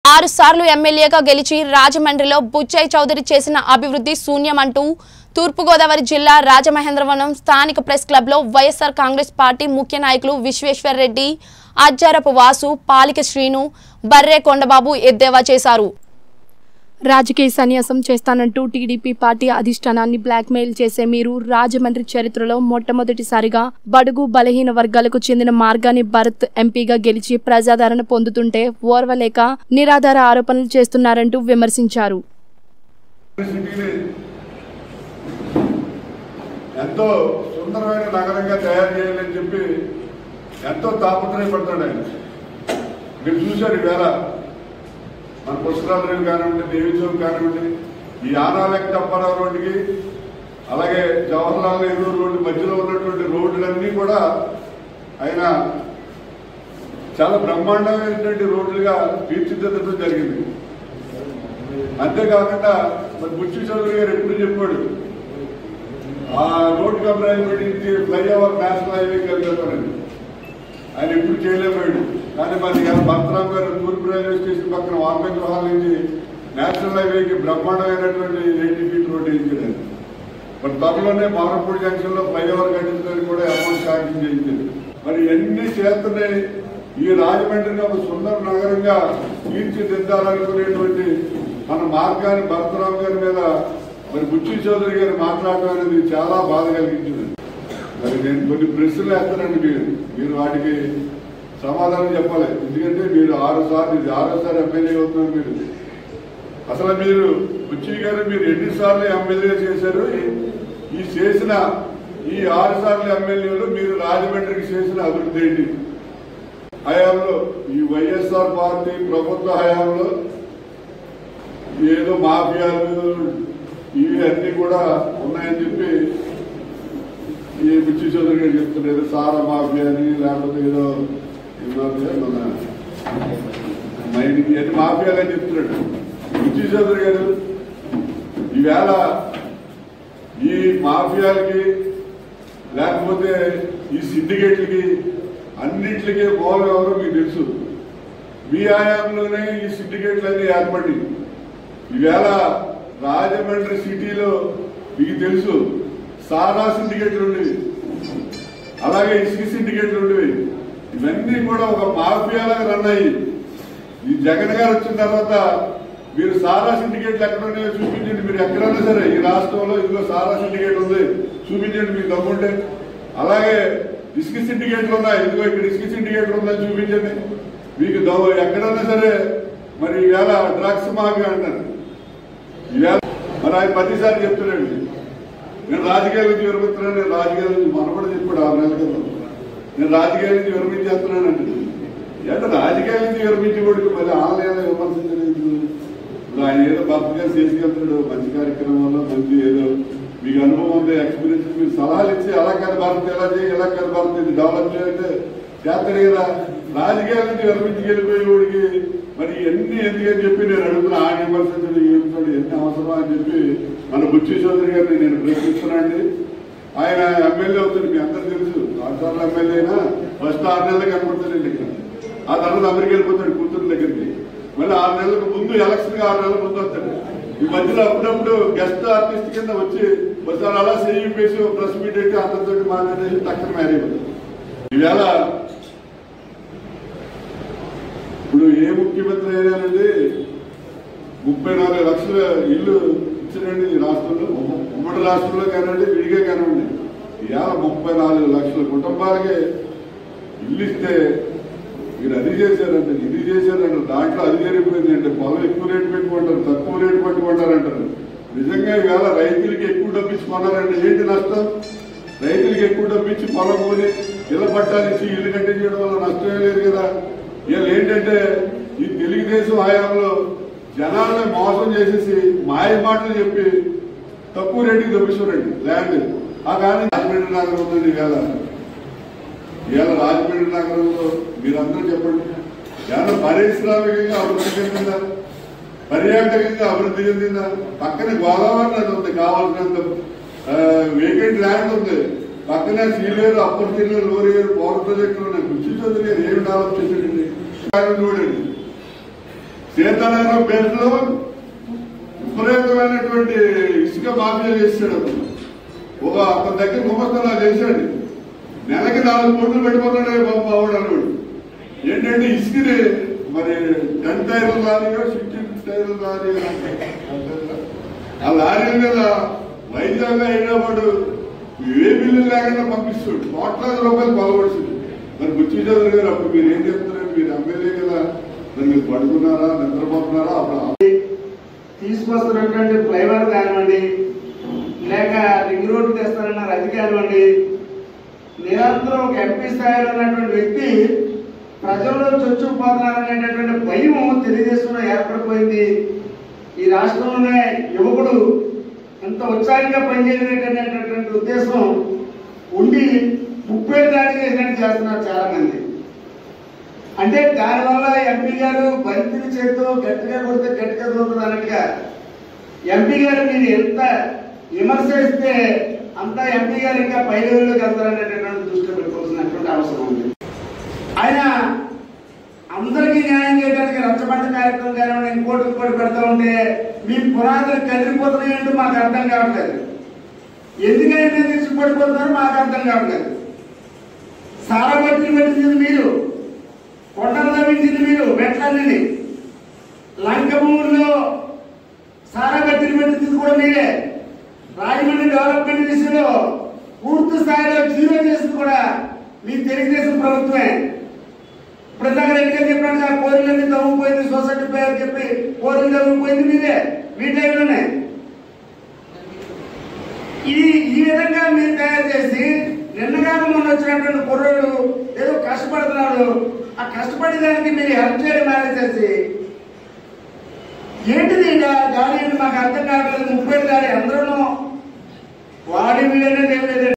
ఆరు సార్లు ఎమ్మెల్యేగా గెలిచి రాజమండ్రిలో బుచ్చయ్య చౌదరి చేసిన అభివృద్ధి శూన్యమంటూ తూర్పుగోదావరి జిల్లా రాజమహేంద్రవరం స్థానిక ప్రెస్ క్లబ్లో వైఎస్ఆర్ కాంగ్రెస్ పార్టీ ముఖ్య నాయకులు విశ్వేశ్వర్ రెడ్డి అజ్జారపు వాసు పాలిక శ్రీను బర్రే కొండబాబు ఎద్దేవా చేశారు రాజకీయ సన్యాసం చేస్తానంటూ టీడీపీ పార్టీ అధిష్టానాన్ని బ్లాక్మెయిల్ చేసే మీరు రాజమండ్రి చరిత్రలో మొట్టమొదటిసారిగా బడుగు బలహీన వర్గాలకు చెందిన మార్గాన్ని భరత్ ఎంపీగా గెలిచి ప్రజాదరణ పొందుతుంటే ఓర్వలేక నిరాధార ఆరోపణలు చేస్తున్నారంటూ విమర్శించారు సిటీని ఎంతో సుందరమైన నగరంగా తయారు చేయాలని చెప్పి ఎంతో తాపత్రయపడతాడు ఆయన మీరు చూశారు ఈవేళ మన పుష్కరాలు కానివ్వండి దేవి చౌక్ కానివ్వండి ఈ ఆనాలెక్క టప్పారావు రోడ్డుకి అలాగే జవహర్లాల్ నెహ్రూ రోడ్డు మధ్యలో ఉన్నటువంటి రోడ్లన్నీ కూడా ఆయన చాలా బ్రహ్మాండమైనటువంటి రోడ్లుగా తీర్చిదిద్దడం జరిగింది అంతేకాకుండా మరి బుచ్చి చౌదరి గారు ఎప్పుడు చెప్పాడు ఆ రోడ్ కంప్రైజ్ నుంచి ఫ్లైఓవర్ నేషనల్ హైవే కలిగిపోయాడు ఆయన ఎప్పుడు చేయలేకపోయాడు కానీ మరి ఇలా భద్రాం గారు తూర్పు రైల్వే స్టేషన్ పక్కన వాల్మీ గృహాల నుంచి నేషనల్ హైవేకి బ్రహ్మాండమైనటువంటి ఎయిటీ ఫీట్ రోడ్ వేయించాడు ఆయన. మరి త్వరలోనే మారపూడి జంక్షన్ లో ఫ్లైఓవర్ కట్టించడానికి కూడా అమౌంట్ శాంక్షన్ చేయించారు మరి ఎన్ని చేస్తున్నాయి ఈ రాజమండ్రిని ఒక సుందర నగరంగా తీర్చిదిద్దాలనుకునేటువంటి మన మార్గాన్ని భరతరావు గారి మీద మరి బుచ్చి చౌదరి గారు మాట్లాడటం అనేది చాలా బాధ కలిగించింది మరి నేను కొన్ని ప్రశ్నలు వేస్తానండి మీరు మీరు వాటికి సమాధానం చెప్పాలి ఎందుకంటే మీరు ఆరు సార్లు ఇది ఆరోసారి ఎమ్మెల్యే అవుతున్నారు మీరు అసలు మీరు బుచ్చి గారు మీరు ఎన్నిసార్లు ఎమ్మెల్యే చేశారు ఈ- ఈ చేసిన ఈ ఆరు సార్లు ఎమ్మెల్యేలు మీరు రాజమండ్రికి చేసిన అభివృద్ధి ఏంటి హయాంలో ఈ వైఎస్ఆర్ పార్టీ ప్రభుత్వ హయాంలో ఏదో మాఫియాలు ఇవి అన్ని కూడా ఉన్నాయని చెప్పి ఈ బుచ్చి చౌదరి గారు చెప్తున్నారు ఏదో సారా మాఫియా అని లేకపోతే ఏదో ఈ మాఫియా మన మైనింగ్ అన్ని మాఫియాలు అని చెప్తున్నాడు బుచ్చి చౌదరి గారు ఈవేళ ఈ మాఫియాలకి లేకపోతే ఈ సిండికేట్లకి అన్నింటికి మూలం ఎవరో మీకు తెలుసు మీ ఆయాంలోనే ఈ సిండికేట్లన్నీ ఏర్పడి ఈవేళ రాజమండ్రి సిటీలో మీకు తెలుసు సారా సిండికేట్లు ఉండేవి అలాగే ఇసుక సిండికేట్లు ఉండేవి ఇవన్నీ కూడా ఒక మాఫియాలాగా రన్ అయ్యి ఈ జగన్ గారు వచ్చిన తర్వాత మీరు సారా సిండికేట్లు ఎక్కడ ఉన్నాయో చూపించండి మీరు ఎక్కడైనా సరే ఈ రాష్ట్రంలో ఇదిగో సారా సిండికేట్ ఉంది చూపించండి మీకు దమ్ముంటే అలాగే ఇసుక సిండికేట్లు ఉన్నాయి ఇదిగో ఇక్కడ ఇసుక సిండికేట్లు ఉందని చూపించండి మీకు దమ్ము ఎక్కడైనా సరే మరి ఈవేళ డ్రగ్స్ మాఫియా అంటారు ఈవేళ మరి ఆయన ప్రతిసారి చెప్తున్నాడు నేను రాజకీయాల నుంచి విరమిస్తున్నాను నేను రాజకీయాల నుంచి మన కూడా చెప్పాడు ఆరు నెలల క్రితం నేను రాజకీయాల నుంచి విరమించేస్తున్నాను అంటే అంటే రాజకీయాల నుంచి విరమించి కూడా మళ్ళీ ఆన్లైన్ విమర్శించలేదు ఇప్పుడు ఆయన ఏదో భర్తగా చేసుకెళ్తున్నాడు మంచి కార్యక్రమంలో మంచి ఏదో మీకు అనుభవం ఉంది ఎక్స్పీరియన్స్ మీరు సలహాలు ఇచ్చి ఎలా కాదు భారత్ ఎలా చేయి ఎలా కాదు భారత్ ఇది డెవలప్ చేయాలంటే చేస్తాడు కదా రాజకీయాల నుంచి విరమించి వెళ్ళిపోయేవాడికి మరి ఎన్ని ఎందుకని చెప్పి నేను అడుగుతున్నా ఆయన విమర్శించడం ఏమిటాడు ఎన్ని అవసరం అని చెప్పి మన బుచ్చి చౌదరి గారిని నేను ప్రశ్నిస్తున్నానండి ఆయన ఎమ్మెల్యే అవుతుంది మీ అందరూ తెలుసు ఆరుసార్లు ఎమ్మెల్యే అయినా ఫస్ట్ ఆరు నెలలకు కనపడతాడండి ఇక్కడ ఆ తర్వాత అమెరికా వెళ్ళిపోతాడు కూతురు దగ్గరికి మళ్ళీ ఆరు నెలలకు ముందు ఎలక్షన్ ఆరు నెలల ముందు వస్తాడు ఈ మధ్యలో అప్పుడప్పుడు గెస్ట్ ఆర్టిస్ట్ కింద వచ్చి ఒకసారి అలా సేమ్ వేసి ప్రెస్ మీట్ పెట్టి అందరితో మాట్లాడేసి తక్కువ మ్యారీ అవుతుంది ఈవేళ ఇప్పుడు ఏ ముఖ్యమంత్రి అయినానండి ముప్పై నాలుగు లక్షల ఇల్లు ఇచ్చారండి ఈ రాష్ట్రంలో ఉమ్మ- ఉమ్మడి రాష్ట్రంలో కానివ్వండి విడిగా కానివ్వండి ఇవాళ ముప్పై నాలుగు లక్షల కుటుంబాలకి ఇల్లు ఇస్తే మీరు అది చేశారంటే ఇది చేశారంటారు దాంట్లో అది జరిగిపోయింది అంటే పొలం ఎక్కువ రేటు పెట్టుకుంటారు తక్కువ రేటు పెట్టుకుంటారు అంటారు నిజంగా ఇవాళ రైతులకి ఎక్కువ డబ్బు ఇచ్చి కొన్నారంటే ఏంటి నష్టం రైతులకి ఎక్కువ డబ్బు ఇచ్చి పొలం కొని ఇళ్ళ పట్టాలు ఇచ్చి ఇల్లు కట్టించడం వల్ల నష్టమే లేదు కదా ఇవాళ ఏంటంటే ఈ తెలుగుదేశం హయాంలో జనాలను మోసం చేసేసి మాయ మాటలు చెప్పి తక్కువ రేటుకి దొబ్బిస్తారండి ల్యాండ్ ఆ కానీ రాజమండ్రి నగరం ఉందండి ఇవాళ ఇవాళ రాజమండ్రి నగరంలో మీరందరూ చెప్పండి ఏమన్నా పారిశ్రామికంగా అభివృద్ధి చెందిందా పర్యాటకంగా అభివృద్ధి చెందిందా పక్కన గోదావరి నది ఉంది కావాల్సినంత వేకెంట్ ల్యాండ్ ఉంది పక్కనే సీలేరు అప్పర్ సీలేరు లోరేరు పవర్ ప్రాజెక్టులు ఉన్నాయి కృషి చదువు గారు ఏమి డెవలప్ చేశాడండి చూడండి సీతారామ పేరులో విపరీతమైనటువంటి ఇసుక మాఫియా చేశాడు అతను. ఒక అతని దగ్గర గుమస్తలా చేశాడు నెలకి నాలుగు కోట్లు పెట్టుకున్నాడే బాబు మావాడు అన్నాడు ఏంటంటే ఇసుకని మరి టెన్ టైర్ల లారీగా ఫిఫ్టీన్ టైర్ల లారీ ఆ లారీల మీద వైజాగ్ హైదరాబాద్ ఏ బిల్లు లేకుండా పంపిస్తాడు కోట్లాది రూపాయలు బాగుపడుతుంది మరి బుచ్చి చౌదరి గారు అప్పుడు మీరు ఏం చెప్తున్నారు మీరు ఎమ్మెల్యే కదా మరి మీరు పడుకున్నారా నిద్రపోతున్నారా అప్పుడు తీసుకొస్తున్నటువంటి ఫ్లైఓవర్ కానివ్వండి లేక రింగ్ రోడ్డు తెస్తారన్నారు అది కానివ్వండి నిరంతరం ఒక ఎంపీ స్థాయిలో ఉన్నటువంటి వ్యక్తి ప్రజల్లో చొచ్చుకుపోతున్నారనేటటువంటి భయం తెలుగుదేశంలో ఏర్పడిపోయింది ఈ రాష్ట్రంలోనే యువకుడు ఎంత ఉత్సాహంగా పనిచేయలేటటువంటి ఉద్దేశం ఉండి ముప్పై దాడి చేసినట్టు చేస్తున్నారు చాలా మంది అంటే దానివల్ల ఎంపీ గారు బంతిని చేతితో గట్టిగా కొడితే గట్టిగా దొరుకుతుంది అన్నట్టుగా ఎంపీ గారు మీరు ఎంత విమర్శ ఇస్తే అంత ఎంపీ గారు ఇంకా పై లెవెల్లోకి వెళ్తారనేటటువంటి దృష్టిలో పెట్టుకోవాల్సినటువంటి అవసరం ఉంది ఆయన అందరికీ న్యాయం చేయడానికి రచ్చబండ కార్యక్రమం కానివ్వండి ఇంకోటి ఇంకోటి పెడతా ఉంటే మీ పునాదులు కదిలిపోతున్నాయంటూ మాకు అర్థం కావట్లేదు ఎందుకని మీరు తీసుకుపడిపోతున్నారో మాకు అర్థం కావట్లేదు సారా బట్టి పెట్టింది మీరు కొండలు లభించింది మీరు మెట్లన్నీ లంక భూముల్లో సారా బట్టిని పెట్టింది కూడా మీరే రాజమండ్రి డెవలప్మెంట్ విషయంలో పూర్తి స్థాయిలో జీరో చేసింది కూడా మీ తెలుగుదేశం ప్రభుత్వమే ఇప్పుడు ఇందాక ఎన్నికలు చెప్పినట్టు ఆ కోరిలన్నీ తవ్వుకుపోయింది సొసైటీ పేరు చెప్పి కోరిలు తవ్వుకుపోయింది మీరే మీ టైంలోనే ఈ ఈ విధంగా మీరు తయారు చేసి నిన్నగాక మొన్న వచ్చినటువంటి కుర్రోడు ఏదో కష్టపడుతున్నాడు ఆ కష్టపడేదానికి మీరు హెల్ప్ చేయడం మానేసేసి ఏంటిది ఇలా గాలి అని మాకు అర్థం కావట్లేదు ముప్పై గాలి అందరూ వాడి వీడనే